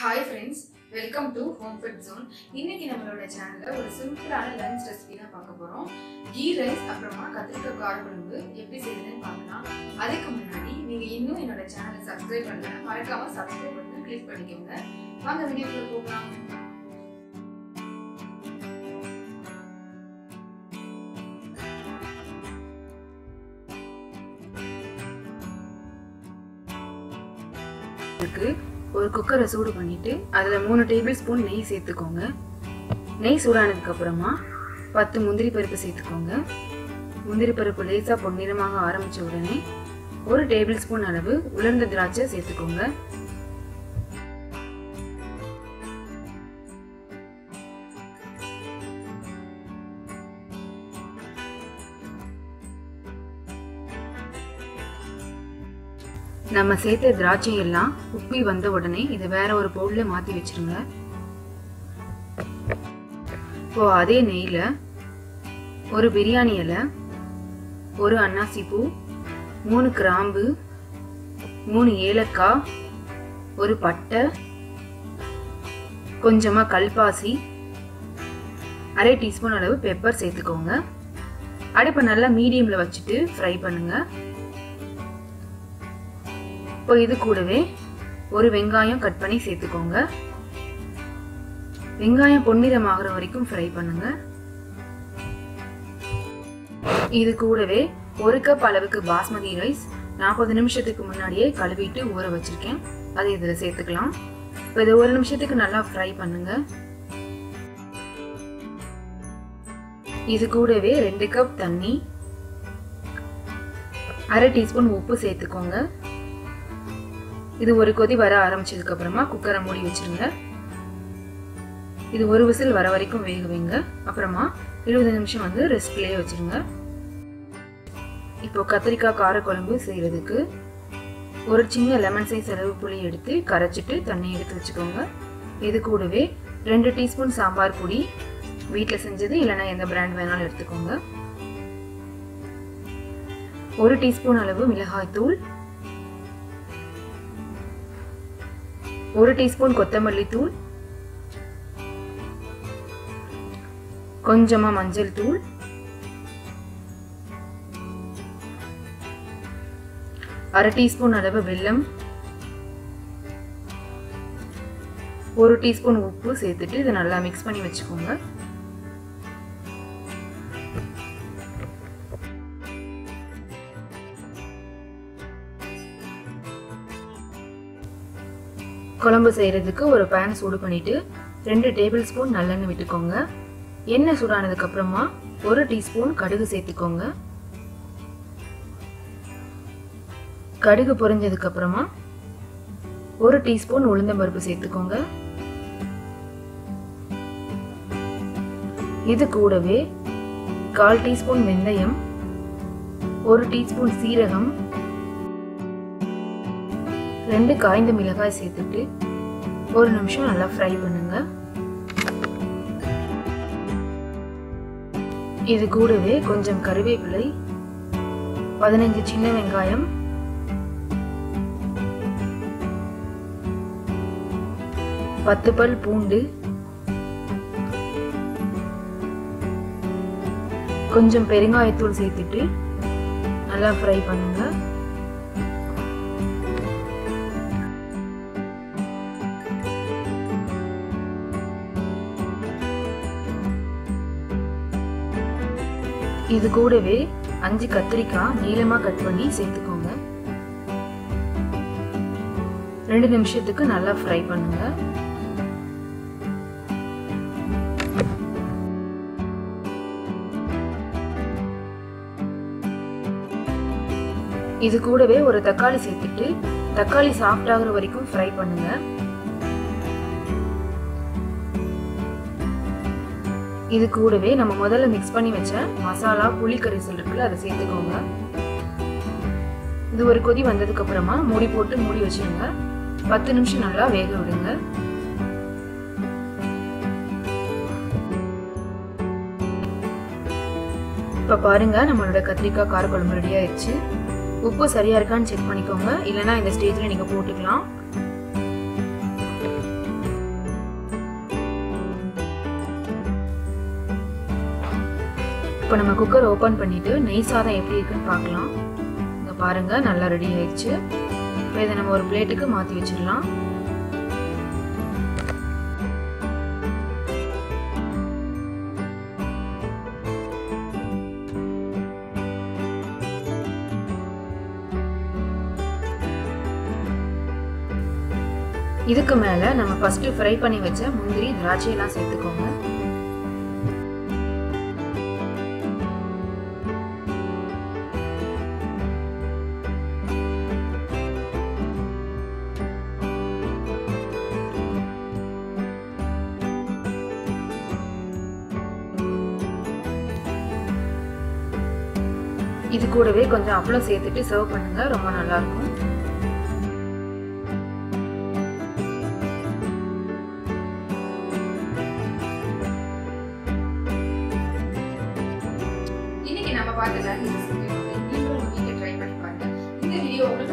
hi friends welcome to home food zone இன்னைக்கு நம்மளோட சேனல்ல ஒரு சிம்பிளான லஞ்ச் ரெசிபி தான் பார்க்க போறோம் கீ ரைஸ் அப்புறமா கத்திரிக்காய் கார குழம்பு எப்படி செய்யுதுன்னு பார்க்கலாம் அதுக்கு முன்னாடி நீங்க இன்னும் என்னோட சேனலை சப்ஸ்கிரைப் பண்ணல மறக்காம சப்ஸ்கிரைப் பண்ணி கிளிக் பண்ணிக்கோங்க வாங்க வீடியோக்குள்ள போகலாம் இதுக்கு ஒரு குக்கரை சூடு பண்ணிட்டு அதில் மூணு டேபிள் ஸ்பூன் நெய் சேர்த்துக்கோங்க நெய் சூடானதுக்கு அப்புறமா பத்து முந்திரி பருப்பு சேர்த்துக்கோங்க முந்திரி பருப்பு லேசாக பொன்னிறமாக ஆரம்பித்த உடனே ஒரு டேபிள் ஸ்பூன் அளவு உலர்ந்த திராட்சை சேர்த்துக்கோங்க நம்ம சேர்த்த திராட்சை எல்லாம் உப்பி வந்த உடனே இதை வேற ஒரு பவுல்ல மாத்தி வச்சிருங்க இப்போ அதே நெய்ல ஒரு பிரியாணி இலை ஒரு அன்னாசி பூ மூணு கிராம்பு மூணு ஏலக்காய் ஒரு பட்டை கொஞ்சமா கல்பாசி அரை டீஸ்பூன் அளவு பெப்பர் சேர்த்துக்கோங்க அடுப்பை நல்லா மீடியம்ல வச்சுட்டு ஃப்ரை பண்ணுங்க இப்போ இது கூடவே ஒரு வெங்காயம் கட் பண்ணி சேர்த்துக்கோங்க வெங்காயம் பொன்னிறம் ஆகிற வரைக்கும் ஃப்ரை பண்ணுங்க இது கூடவே ஒரு கப் அளவுக்கு பாஸ்மதி ரைஸ் நாற்பது நிமிஷத்துக்கு முன்னாடியே கழுவிட்டு ஊற வச்சிருக்கேன் அதை இதில் சேர்த்துக்கலாம் இப்போ இதை ஒரு நிமிஷத்துக்கு நல்லா ஃப்ரை பண்ணுங்க இது கூடவே ரெண்டு கப் தண்ணி அரை டீஸ்பூன் உப்பு சேர்த்துக்கோங்க இது ஒரு கொதி வர ஆரம்பிச்சதுக்கு அப்புறமா குக்கரை மூடி வச்சிருங்க இது ஒரு விசில் வர வரைக்கும் வேக வைங்க அப்புறமா இருபது நிமிஷம் வந்து ரெஸ்ட்லேயே வச்சிருங்க இப்போ கத்திரிக்காய் காரக்குழம்பு செய்யறதுக்கு ஒரு சின்ன லெமன் சைஸ் அளவு புளி எடுத்து கரைச்சிட்டு தண்ணி எடுத்து வச்சுக்கோங்க இது கூடவே ரெண்டு டீஸ்பூன் சாம்பார் பொடி வீட்டில் செஞ்சது இல்லைன்னா எந்த பிராண்ட் வேணாலும் எடுத்துக்கோங்க ஒரு டீஸ்பூன் அளவு மிளகாய் தூள் ஒரு டீஸ்பூன் கொத்தமல்லி தூள் கொஞ்சமா மஞ்சள் தூள் அரை டீஸ்பூன் அளவு வெல்லம் ஒரு டீஸ்பூன் உப்பு சேர்த்துட்டு இதை நல்லா மிக்ஸ் பண்ணி வச்சுக்கோங்க குழம்பு செய்கிறதுக்கு ஒரு பேன் சூடு பண்ணிட்டு ரெண்டு டேபிள் ஸ்பூன் நல்லெண்ணெய் விட்டுக்கோங்க எண்ணெய் சூடானதுக்கு அப்புறமா ஒரு டீஸ்பூன் கடுகு சேர்த்துக்கோங்க கடுகு பொரிஞ்சதுக்கு அப்புறமா ஒரு டீஸ்பூன் உளுந்தம்பருப்பு சேர்த்துக்கோங்க இது கூடவே கால் டீஸ்பூன் வெந்தயம் ஒரு டீஸ்பூன் சீரகம் ரெண்டு காய்ந்த மிளகாய் சேர்த்துட்டு ஒரு நிமிஷம் நல்லா ஃப்ரை பண்ணுங்க இது கூடவே கொஞ்சம் கருவேப்பிலை பதினஞ்சு சின்ன வெங்காயம் பத்து பல் பூண்டு கொஞ்சம் பெருங்காயத்தூள் சேர்த்துட்டு நல்லா ஃப்ரை பண்ணுங்க இது கூடவே அஞ்சு கத்திரிக்காய் நீளமா கட் பண்ணி சேர்த்துக்கோங்க ரெண்டு நிமிஷத்துக்கு நல்லா ஃப்ரை பண்ணுங்க இது கூடவே ஒரு தக்காளி சேர்த்துட்டு தக்காளி சாஃப்ட் ஆகுற வரைக்கும் ஃப்ரை பண்ணுங்க இது கூடவே நம்ம முதல்ல மிக்ஸ் பண்ணி வச்ச மசாலா புளி கரிசல் இருக்குல்ல அதை சேர்த்துக்கோங்க இது ஒரு கொதி வந்ததுக்கு அப்புறமா மூடி போட்டு மூடி வச்சிருங்க பத்து நிமிஷம் நல்லா வேக விடுங்க இப்போ பாருங்க நம்மளோட கத்திரிக்காய் காரக்குழம்பு ரெடி ஆயிடுச்சு உப்பு சரியா இருக்கான்னு செக் பண்ணிக்கோங்க இல்லைன்னா இந்த ஸ்டேஜில் நீங்கள் போட்டுக்கலாம் இப்போ நம்ம குக்கர் ஓப்பன் பண்ணிவிட்டு நெய் சாதம் எப்படி இருக்குன்னு பார்க்கலாம் இங்கே பாருங்கள் நல்லா ரெடி ஆயிடுச்சு இப்போ இதை நம்ம ஒரு பிளேட்டுக்கு மாற்றி வச்சிடலாம் இதுக்கு மேலே நம்ம ஃபஸ்ட்டு ஃப்ரை பண்ணி வச்ச முந்திரி திராட்சையெல்லாம் சேர்த்துக்கோங்க இது கூடவே கொஞ்சம் அப்பளம் சேர்த்துட்டு சர்வ் பண்ணுங்க ரொம்ப நல்லா இருக்கும் இன்னைக்கு நம்ம பார்த்த லர்னிங் ரெசிபி வந்து நீங்களும் உங்க வீட்டில் ட்ரை பண்ணி பாருங்க இந்த வீடியோ உங்களுக்கு